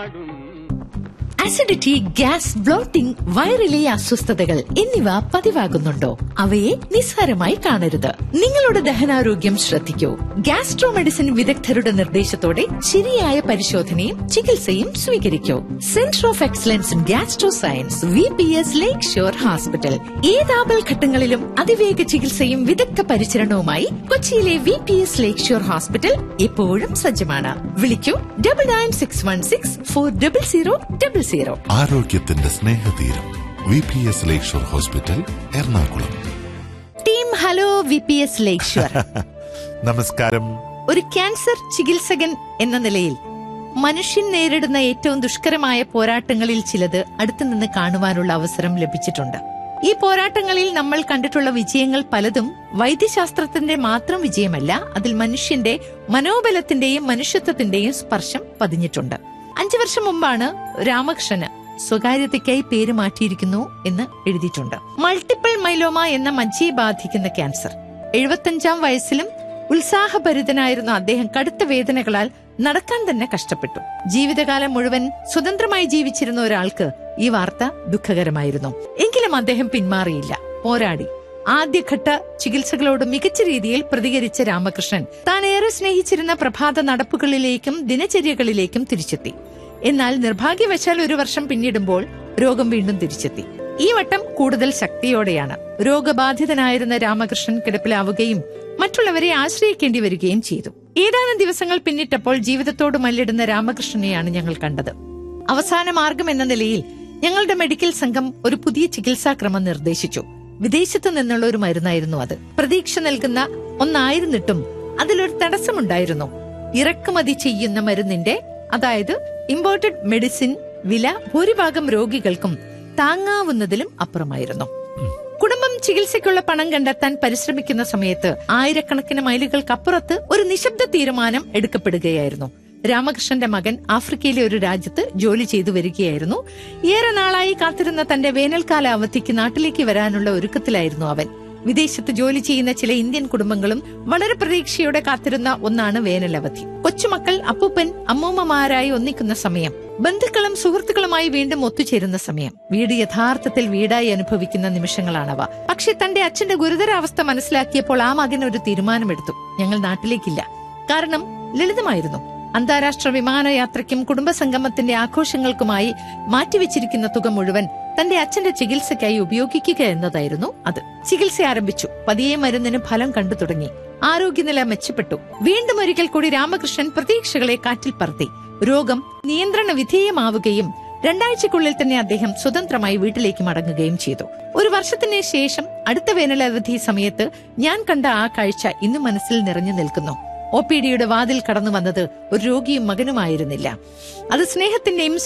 acidity gas blotting വയറിലെ അസ്വസ്ഥതകൾ എന്നിവ പതിവാകുന്നുണ്ടോ അവയെ നിസ്സാരമായി കാണരുത് നിങ്ങളുടെ ദഹനാരോഗ്യം ശ്രദ്ധിക്കൂ ഗ്യാസ്ട്രോ മെഡിസിൻ വിദഗ്ധരുടെ നിർദ്ദേശത്തോടെ ശരിയായ പരിശോധനയും ചികിത്സയും സ്വീകരിക്കൂ centre of excellence in gastro science V P S Lakeshore hospital ഏതാപൽ ഘട്ടങ്ങളിലും അതിവേഗ ചികിത്സയും വിദഗ്ധ പരിചരണവുമായി കൊച്ചിയിലെ V P S Lakeshore hospital എപ്പോഴും സജ്ജമാണ് വിളിക്കൂ double nine six one six four double zero double zero ആരോഗ്യത്തിന്റെ സ്നേഹതീരം V P S Lakeshore hospital Ernakulam team hello V P S Lakeshore നമസ്കാരം ഒരു ക്യാൻസർ ചികിത്സകൻ എന്ന നിലയിൽ മനുഷ്യൻ നേരിടുന്ന ഏറ്റവും ദുഷ്കരമായ പോരാട്ടങ്ങളിൽ ചിലത് അടുത്തുനിന്ന് കാണുവാനുള്ള അവസരം ലഭിച്ചിട്ടുണ്ട് ഈ പോരാട്ടങ്ങളിൽ നമ്മൾ കണ്ടിട്ടുള്ള വിജയങ്ങൾ പലതും വൈദ്യശാസ്ത്രത്തിന്റെ മാത്രം വിജയമല്ല അതിൽ മനുഷ്യന്റെ മനോബലത്തിന്റെയും മനുഷ്യത്വത്തിന്റെയും സ്പർശം പതിഞ്ഞിട്ടുണ്ട് അഞ്ചു വർഷം മുമ്പാണ് രാമകൃഷ്ണന് സ്വകാര്യതയ്ക്കായി പേര് മാറ്റിയിരിക്കുന്നു എന്ന് എഴുതിയിട്ടുണ്ട് മൾട്ടിപ്പിൾ മൈലോമ എന്ന മജ്ജയെ ബാധിക്കുന്ന ക്യാൻസർ എഴുപത്തഞ്ചാം വയസ്സിലും ഉത്സാഹഭരിതനായിരുന്ന അദ്ദേഹം കടുത്ത വേദനകളാൽ നടക്കാൻ തന്നെ കഷ്ടപ്പെട്ടു ജീവിതകാലം മുഴുവൻ സ്വതന്ത്രമായി ജീവിച്ചിരുന്ന ഒരാൾക്ക് ഈ വാർത്ത ദുഃഖകരമായിരുന്നു എങ്കിലും അദ്ദേഹം പിന്മാറിയില്ല പോരാടി ആദ്യഘട്ട ചികിത്സകളോട് മികച്ച രീതിയിൽ പ്രതികരിച്ച രാമകൃഷ്ണൻ താൻ ഏറെ സ്നേഹിച്ചിരുന്ന പ്രഭാത നടപ്പുകളിലേക്കും ദിനചര്യകളിലേക്കും തിരിച്ചെത്തി എന്നാൽ നിർഭാഗ്യവശാൽ ഒരു വർഷം പിന്നിടുമ്പോൾ രോഗം വീണ്ടും തിരിച്ചെത്തി ഈ വട്ടം കൂടുതൽ ശക്തിയോടെയാണ് രോഗബാധിതനായിരുന്ന രാമകൃഷ്ണൻ കിടപ്പിലാവുകയും മറ്റുള്ളവരെ ആശ്രയിക്കേണ്ടി വരികയും ചെയ്തു ഏതാനും ദിവസങ്ങൾ പിന്നിട്ടപ്പോൾ ജീവിതത്തോട് മല്ലിടുന്ന രാമകൃഷ്ണനെയാണ് ഞങ്ങൾ കണ്ടത് അവസാന മാർഗം എന്ന നിലയിൽ ഞങ്ങളുടെ മെഡിക്കൽ സംഘം ഒരു പുതിയ ചികിത്സാക്രമം നിർദ്ദേശിച്ചു വിദേശത്തു നിന്നുള്ള ഒരു മരുന്നായിരുന്നു അത് പ്രതീക്ഷ നൽകുന്ന ഒന്നായിരുന്നിട്ടും അതിലൊരു തടസ്സമുണ്ടായിരുന്നു ഇറക്കുമതി ചെയ്യുന്ന മരുന്നിന്റെ അതായത് ഇമ്പോർട്ടഡ് മെഡിസിൻ വില ഭൂരിഭാഗം രോഗികൾക്കും താങ്ങാവുന്നതിലും അപ്പുറമായിരുന്നു കുടുംബം ചികിത്സയ്ക്കുള്ള പണം കണ്ടെത്താൻ പരിശ്രമിക്കുന്ന സമയത്ത് ആയിരക്കണക്കിന് മൈലുകൾക്കപ്പുറത്ത് ഒരു നിശബ്ദ തീരുമാനം എടുക്കപ്പെടുകയായിരുന്നു രാമകൃഷ്ണന്റെ മകൻ ആഫ്രിക്കയിലെ ഒരു രാജ്യത്ത് ജോലി ചെയ്തു വരികയായിരുന്നു ഏറെ നാളായി കാത്തിരുന്ന തന്റെ വേനൽക്കാല അവധിക്ക് നാട്ടിലേക്ക് വരാനുള്ള ഒരുക്കത്തിലായിരുന്നു അവൻ വിദേശത്ത് ജോലി ചെയ്യുന്ന ചില ഇന്ത്യൻ കുടുംബങ്ങളും വളരെ പ്രതീക്ഷയോടെ കാത്തിരുന്ന ഒന്നാണ് വേനലവധി കൊച്ചുമക്കൾ അപ്പൂപ്പൻ അമ്മൂമ്മമാരായി ഒന്നിക്കുന്ന സമയം ബന്ധുക്കളും സുഹൃത്തുക്കളുമായി വീണ്ടും ഒത്തുചേരുന്ന സമയം വീട് യഥാർത്ഥത്തിൽ വീടായി അനുഭവിക്കുന്ന നിമിഷങ്ങളാണവ പക്ഷെ തന്റെ അച്ഛന്റെ ഗുരുതരാവസ്ഥ മനസ്സിലാക്കിയപ്പോൾ ആ മകൻ ഒരു തീരുമാനമെടുത്തു ഞങ്ങൾ നാട്ടിലേക്കില്ല കാരണം ലളിതമായിരുന്നു അന്താരാഷ്ട്ര വിമാനയാത്രയ്ക്കും കുടുംബസംഗമത്തിന്റെ ആഘോഷങ്ങൾക്കുമായി മാറ്റിവെച്ചിരിക്കുന്ന തുക മുഴുവൻ തന്റെ അച്ഛന്റെ ചികിത്സയ്ക്കായി ഉപയോഗിക്കുക എന്നതായിരുന്നു അത് ചികിത്സ ആരംഭിച്ചു പതിയെ മരുന്നിന് ഫലം കണ്ടു തുടങ്ങി ആരോഗ്യനില മെച്ചപ്പെട്ടു വീണ്ടും ഒരിക്കൽ കൂടി രാമകൃഷ്ണൻ പ്രതീക്ഷകളെ കാറ്റിൽ പറത്തി രോഗം നിയന്ത്രണ വിധേയമാവുകയും രണ്ടാഴ്ചക്കുള്ളിൽ തന്നെ അദ്ദേഹം സ്വതന്ത്രമായി വീട്ടിലേക്ക് മടങ്ങുകയും ചെയ്തു ഒരു വർഷത്തിന് ശേഷം അടുത്ത വേനലവധി സമയത്ത് ഞാൻ കണ്ട ആ കാഴ്ച ഇന്നും മനസ്സിൽ നിറഞ്ഞു നിൽക്കുന്നു ഒ പി ഡിയുടെ വാതിൽ കടന്നു വന്നത് ഒരു രോഗിയും മകനുമായിരുന്നില്ല അത് സ്നേഹത്തിന്റെയും